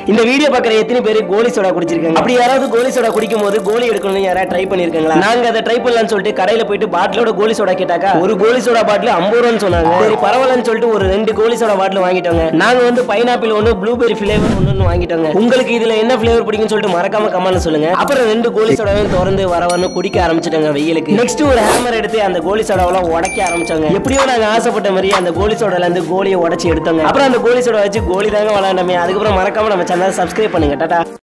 இந்த வீடியோ பார்க்குற எத்தனை பேர் கோலி சோடா குடிச்சிருக்காங்க அப்படி யாராவது கோலி சோடா குடிக்கும் போது கோலி எடுக்கணும்னு யாராவது ட்ரை பண்ணிருக்காங்களா நாங்க அதை ட்ரை பண்ணலாம்னு சொல்லிட்டு கடையில போயிட்டு பாட்டிலோட கோலி சோடா கேட்டாக்கா ஒரு கோலி சோடா பாட்டில் ஐம்பது ரூபான்னு சொன்னாங்க சரி பரவாயில்லன்னு சொல்லிட்டு ஒரு ரெண்டு கோலி சோடா பாட்டில் வாங்கிட்டோங்க நாங்க வந்து பைனாப்பிள் ஒன்று ப்ளூபெரி ஃபிளேவர் ஒன்று வாங்கிட்டோங்க உங்களுக்கு இதுல என்ன ஃபிளேவர் பிடிக்கும்னு சொல்லிட்டு மறக்காம கமெண்ட் சொல்லுங்க அப்புறம் ரெண்டு கோலி சோடாவையும் திறந்து வர வரன்னு குடிக்க ஆரம்பிச்சிட்டாங்க வெயிலுக்கு நெக்ஸ்ட் ஒரு ஹேமர் எடுத்து அந்த கோலி சோடாவெல்லாம் உடைக்க ஆரம்பிச்சாங்க எப்படியோ நாங்க ஆசைப்பட்ட மாதிரி அந்த கோலி சோடால இருந்து கோலியை உடைச்சு எடுத்தோங்க அப்புறம் அந்த கோலி சோடா வச்சு கோலி தாங்க விளாண்டமே அதுக்கப்புறம் மறக்காம நம்ம சேனல் சப்ஸ்கிரைப் பண்ணுங்க டாடா